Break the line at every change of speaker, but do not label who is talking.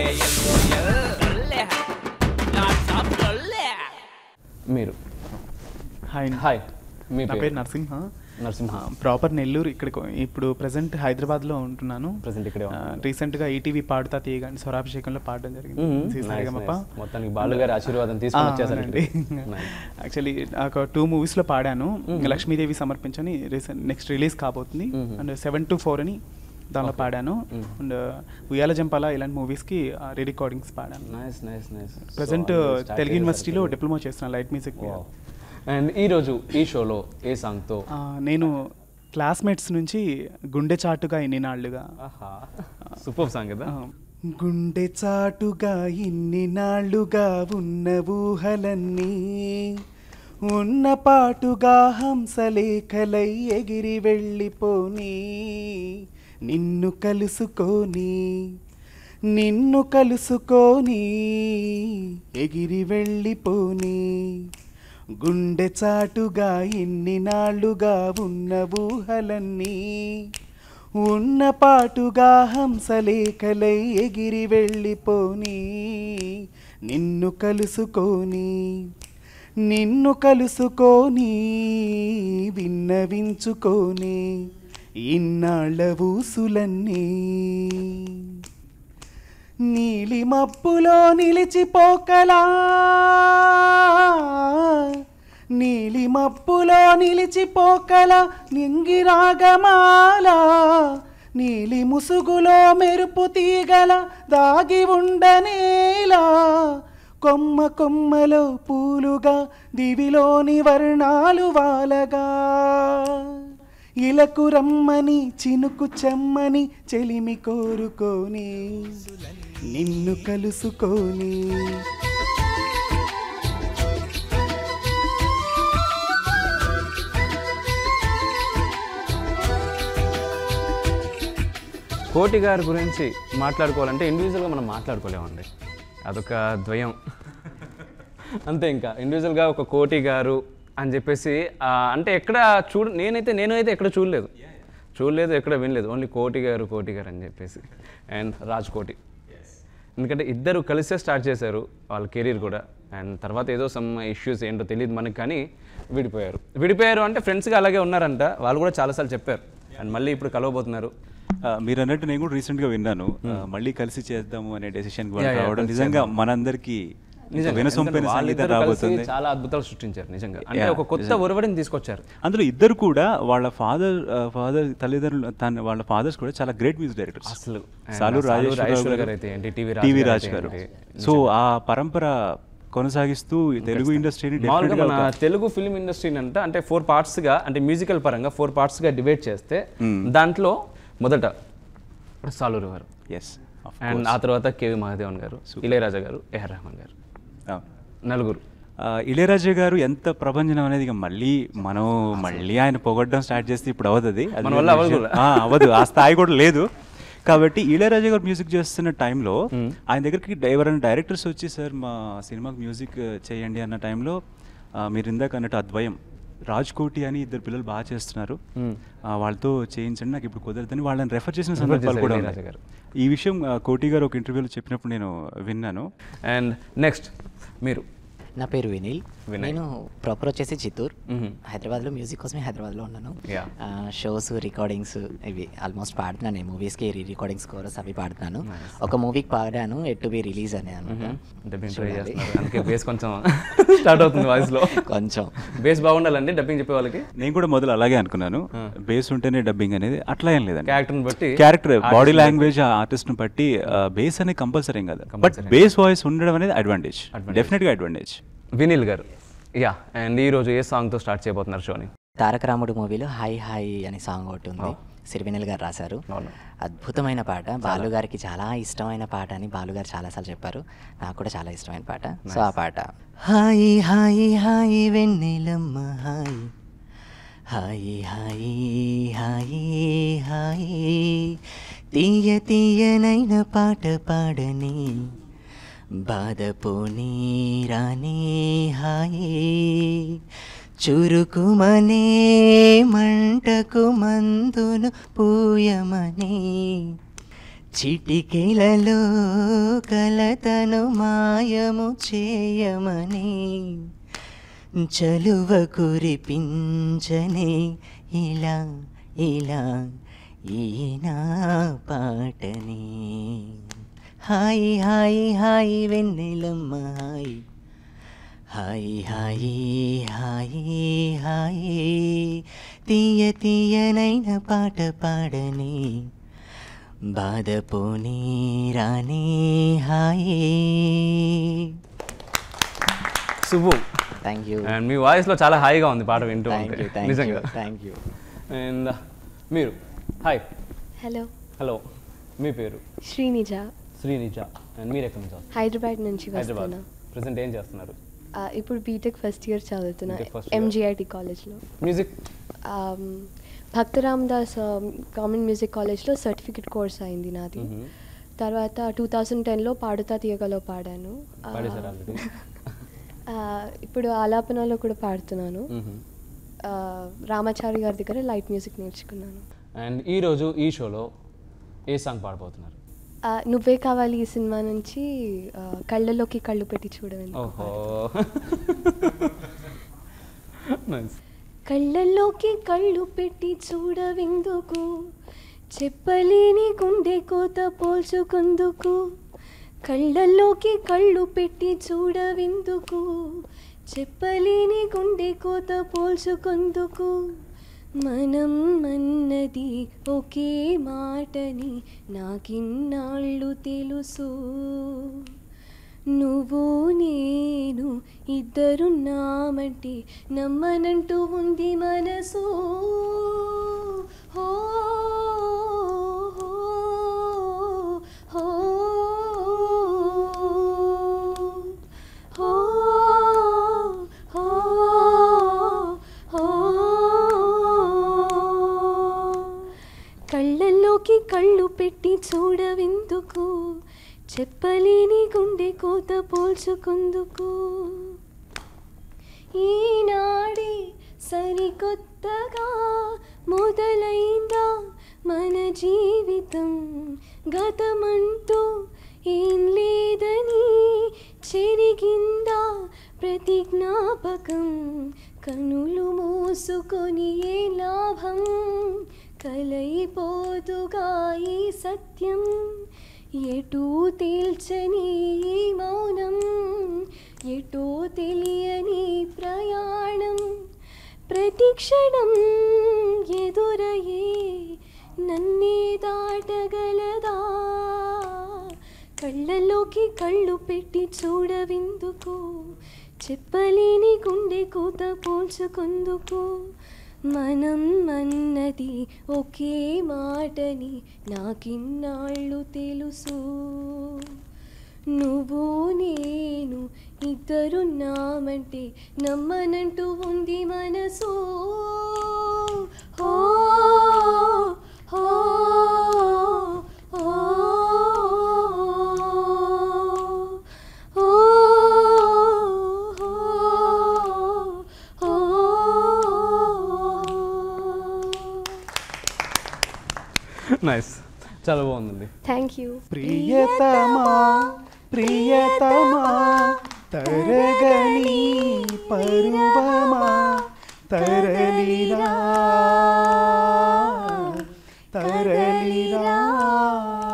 మీరు
hi
hi మీ
నా పేరు
పేరు
నరసింహ
నరసింహ
ప్రాపర్ నెల్లూరు ఇక్కడ ఇప్పుడు ప్రజెంట్ హైదరాబాద్లో ఉంటున్నాను
Present ఇక్కడే ఉంటున్నారు.
రీసెంట్గా ఈటీవీ పాడుతా తీయగాని స్వరాభిషేకంలో పాడడం జరిగింది
మ్మ్.
శ్రీ
Nice,
సాయిగమప్ప.
nice. మొత్తానికి బాలు గారి ఆశీర్వాదం తీసుకొని వచ్చేసారు Nice.
యాక్చువల్లీ ఒక టూ మూవీస్లో పాడాను లక్ష్మీదేవి సమర్పించని రీసెంట్ నెక్స్ట్ రిలీజ్ కాబోతుంది
Mhm.
And seven to four అని దానిలో
Okay.
పాడాను
Mhm.
అండ్ ఉయ్యాల జంపాల ఇలాంటి మూవీస్కి రీ రికార్డింగ్స్ పాడాను
nice nice nice
present Telugu university diploma చేస్తున్నాను లైట్ మ్యూజిక్
అండ్ ఈ రోజు ఈ షోలో ఏ సాంగ్తో
ఆ, నేను క్లాస్మేట్స్ నుంచి గుండె చాటుగా ఇన్ని నాళ్ళుగా
ఆహా సూపర్ సాంగ్ కదా
ఆ, గుండె చాటుగా ఇన్ని నాళ్ళుగా ఉన్న ఊహలన్నీ ఉన్న పాటుగా హంసలేఖలై ఎగిరి వెళ్ళిపోని నిన్ను కలుసుకొని నిన్ను కలుసుకొని ఎగిరి వెళ్ళిపోని గుండె చాటుగా ఇన్ని నాళ్ళుగా ఉన్న ఊహలన్నీ ఉన్న పాటుగా హంసలేఖలై ఎగిరి వెళ్ళిపోని నిన్ను కలుసుకొని నిన్ను కలుసుకొని విన్నవించుకొని ఇన్నాళ్ళ ఊసులన్నీ నీలి మబ్బులో నిలిచిపోకలా నీలి మబ్బులో నిలిచిపోకల నింగిరాగమాల నీలి ముసుగులో మెరుపు తీగల దాగి ఉండనేలా కొమ్మ కొమ్మలో పూలుగా దివిలోని వర్ణాలు వాలగా ఇలకు రమ్మని చినుకు చెమ్మని చెలిమి కోరుకొని నిన్ను కలుసుకొని
కోటి గారి గురించి మాట్లాడుకోవాలంటే ఇండివిజువల్గా మనం మాట్లాడుకోలేమండి అదొక ద్వయం అంతే ఇంకా ఇండివిజువల్గా ఒక కోటి గారు అని చెప్పేసి ఆ, అంటే ఎక్కడ చూడ నేనైతే నేను అయితే ఎక్కడ చూడలేదు చూడలేదు ఎక్కడ వినలేదు ఓన్లీ కోటి గారు కోటి గారు అని చెప్పేసి అండ్ రాజ్ కోటి ఎందుకంటే ఇద్దరు కలిసే స్టార్ట్ చేశారు వాళ్ళ కెరీర్ కూడా అండ్ తర్వాత ఏదో సమ్ ఇష్యూస్ ఏంటో తెలియదు మనకి కానీ విడిపోయారు విడిపోయారు అంటే ఫ్రెండ్స్గా అలాగే ఉన్నారంట వాళ్ళు కూడా చాలాసార్లు చెప్పారు అండ్ మళ్ళీ ఇప్పుడు కలవబోతున్నారు
ఆ, మీరు అన్నట్టు నేను కూడా రీసెంట్ గా విన్నాను ఆ, మళ్ళీ కలిసి చేద్దాము అనే డెసిషన్
Yeah, yeah,
రావడం
కలిసి
నిజంగా
చేద్దాం.
మనందరికీ
నిజంగా
వినసొంపైన
ఎందుకంటే
సంగీతం
వాళ్ళిద్దరూ కలిసి
రాబోతుంది
చాలా అద్భుతాలు సృష్టించారు నిజంగా అంటే
Yeah,
ఒక కొత్త ఒరవడిని తీసుకొచ్చారు
అందులో ఇద్దరు కూడా వాళ్ళ ఫాదర్ ఫాదర్ తల్లిదండ్రులు తన వాళ్ళ ఫాదర్స్ కూడా చాలా గ్రేట్ మ్యూజిక్ డైరెక్టర్స్
అసలు. And
సాలూరు
సాలూరు
రాజేశ్వరరావు
రాజేశ్వర
గారు
గారు అయితే ఏంటి, టీవీ రాజు
టీవీ
గారు
రాజ్
అయితే
గారు
ఏంటి,
సో ఆ పరంపర కొనసాగిస్తూ ఈ తెలుగు ఇండస్ట్రీని
మామూలుగా
definitely
మన
ఒక-
తెలుగు ఫిల్మ్ ఇండస్ట్రీని అంటే అంటే ఫోర్ పార్ట్స్గా అంటే మ్యూజికల్ పరంగా ఫోర్ పార్ట్స్గా డివైడ్ చేస్తే దాంట్లో మొదట సాలూరు గారు
yes, of
అండ్
course.
ఆ తర్వాత కేవి మహాదేవన్ గారు ఇళయరాజా గారు ఏఆర్ రెహమాన్ గారు
అవును.
నలుగురు
ఆ, ఇళయరాజా గారు ఎంత ప్రభంజనం అనేది ఇక మళ్ళీ మనం మళ్ళీ ఆయన పొగడ్డం స్టార్ట్ చేస్తే ఇప్పుడు అవుతుంది అది
మన వల్ల
వేరే
అవ్వదు
విషయం.
కూడా.
ఆ, అవ్వదు ఆ స్థాయి కూడా లేదు కాబట్టి ఇళయరాజా గారు మ్యూజిక్ చేస్తున్న టైంలో ఆయన దగ్గరికి ఎవరైనా డైరెక్టర్స్ వచ్చి సార్ మా సినిమాకి మ్యూజిక్ చేయండి అన్న టైంలో ఆ, మీరు ఇందాక అన్నట్టు అద్వయం రాజ్ కోటి అని ఇద్దరు పిల్లలు బాగా చేస్తున్నారు ఆ, వాళ్ళతో చేయించండి నాకు ఇప్పుడు కుదరదని వాళ్ళని రెఫర్ చేసిన సందర్భాలు
చేశారు
కూడా
ఇళయరాజా
ఉన్నాయి
గారు.
ఈ విషయం ఆ, కోటి గారు ఒక ఇంటర్వ్యూలో చెప్పినప్పుడు నేను విన్నాను
అండ్ నెక్స్ట్ మీరు
నా పేరు వినిల్
వినయ్.
నేను ప్రాపర్ వచ్చేసి చిత్తూరు
మ్మ్.
హైదరాబాద్లో మ్యూజిక్ కోసమే హైదరాబాద్లో ఉన్నాను
Yeah.
ఆ, షోస్ రికార్డింగ్స్ ఇవి ఆల్మోస్ట్ పాడుతున్నాను నేను మూవీస్కి రీ రికార్డింగ్స్ కోరస్ అవి పాడుతున్నాను ఒక మూవీకి పాడాను ఎట్ టు బి రిలీజ్ అని అనమాట
డబ్బింగ్ ట్రై
చూడాలి.
చేస్తున్నారు అందుకే బేస్ కొంచెం స్టార్ట్ అవుతుంది వాయిస్లో
కొంచెం
బేస్ బాగుండాలండి డబ్బింగ్ చెప్పే వాళ్ళకి
నేను కూడా మొదలు అలాగే అనుకున్నాను బేస్ ఉంటేనే డబ్బింగ్ అనేది అట్లా ఏం లేదండి
క్యారెక్టర్ని బట్టి
క్యారెక్టర్ బాడీ లాంగ్వేజ్ ఆర్టిస్ట్ ని బట్టి బేస్ అనేది కంపల్సరీ ఏం కాదు బట్ బేస్ వాయిస్ ఉండడం అనేది అడ్వాంటేజ్ డెఫినెట్ గా advantage
Vineel garu yeah and ఈ రోజు ఏ సాంగ్తో స్టార్ట్ చేయబోతున్నారు షోని
తారక రాముడు మూవీలో హాయ్ హాయ్ అనే సాంగ్ ఒకటి ఉంది సిరివెన్నెల గారు రాశారు
అవును.
అద్భుతమైన పాట బాలు గారికి చాలా ఇష్టమైన పాట అని బాలు గారు చాలాసార్లు చెప్పారు నాకు కూడా చాలా ఇష్టమైన పాట సో ఆ పాట హాయి హాయి హాయి వెన్నెలమ్మ హాయి హాయి హాయి హాయి హాయి తీయ తీయనైన పాట పాడని బాధపోనీ రానే హాయి చురుకుమనే మంటకు మందును పూయమని చిటికెలలో కలతను మాయము చేయమని చలువ కురిపించనే ఇలా ఇలా ఈనా పాటని హాయి హాయి హాయి వెన్నెలమ్మ హాయి హాయి హాయి హాయి హాయి తీయ తీయనైన పాట పాడని బాధ పోనీ రాని హాయి
శుభం
థ్యాంక్ యూ
అండ్ మీ వాయిస్లో చాలా హాయిగా ఉంది పాట వింటూ
థ్యాంక్
ఉంటే
యూ థ్యాంక్ యూ
నిజంగా
థ్యాంక్ యూ
అండ్ మీరు హాయ్
హలో
హలో మీ పేరు
శ్రీనిజ
శ్రీనిజ అండ్ మీరు ఎక్కడి నుంచి వస్తారు
హైదరాబాద్ నుంచి
హైదరాబాద్
వస్తున్నా
ప్రజెంట్ ఏం చేస్తున్నారు
ఆ, ఇప్పుడు బీటెక్ ఫస్ట్ ఇయర్ చదువుతున్నా
BTech first year.
ఎంజీఐటి కాలేజ్లో
music
Bhaktaram Das government music కాలేజ్లో సర్టిఫికెట్ కోర్స్ అయింది నాది తర్వాత టూ థౌజండ్ టెన్లో పాడుతా తీయగలో పాడాను ఆ,
పాడేశారు ఆల్రెడీ
ఆ, ఇప్పుడు ఆలాపనలో కూడా పాడుతున్నాను ఆ, రామాచారి గారి దగ్గర లైట్ మ్యూజిక్ నేర్చుకున్నాను
అండ్ ఈరోజు ఈ షోలో ఏ సాంగ్ పాడబోతున్నారు
ఆ, నువ్వే కావాలి ఈ సినిమా నుంచి ఆ, కళ్ళలోకి కళ్ళు పెట్టి చూడవండి
ఓహో నైస్
కళ్ళల్లోకి కళ్ళు పెట్టి చూడవెందుకు చెప్పలేని గుండె కోత పోల్చుకుందుకు కళ్ళల్లోకి కళ్ళు పెట్టి చూడవెందుకు చెప్పలేని గుండె కోత పోల్చుకుందుకు మనం అన్నది ఒకే మాటని నాకిన్నాళ్ళు తెలుసు నువ్వు నేను ఇద్దరున్నామంటే నమ్మనంటూ ఉంది మనసు హో హో, హో, హో, హో, హో. కళ్ళల్లోకి కళ్ళు పెట్టి చూడవెందుకు చెప్పలేని గుండె కోత పోల్చుకుందుకు ఈనాడే సరికొత్తగా మొదలైందా మన జీవితం గతమంటూ ఏం లేదని చెరిగిందా ప్రతి జ్ఞాపకం కనులు మూసుకొని ఏ లాభం కలైపోతుగా ఈ సత్యం ఎటూ తేల్చని ఈ మౌనం ఎటో తెలియని ప్రయాణం ప్రతి క్షణం ఎదురయ్యే నన్నే దాటగలదా కళ్ళలోకి కళ్ళు పెట్టి చూడవిందుకు చెప్పలేని గుండె కూత పోల్చుకుందుకు మనం అన్నది ఒకే మాటని నాకిన్నాళ్ళు తెలుసు నువ్వు నేను ఇద్దరున్నామంటే నమ్మనంటూ ఉంది మనసు హో హో హో హో హో
నైస్ చాలా బాగుందండి
థ్యాంక్ యూ
ప్రియతమా ప్రియతమా తరగని పరువమా తరలిరా తరలిరా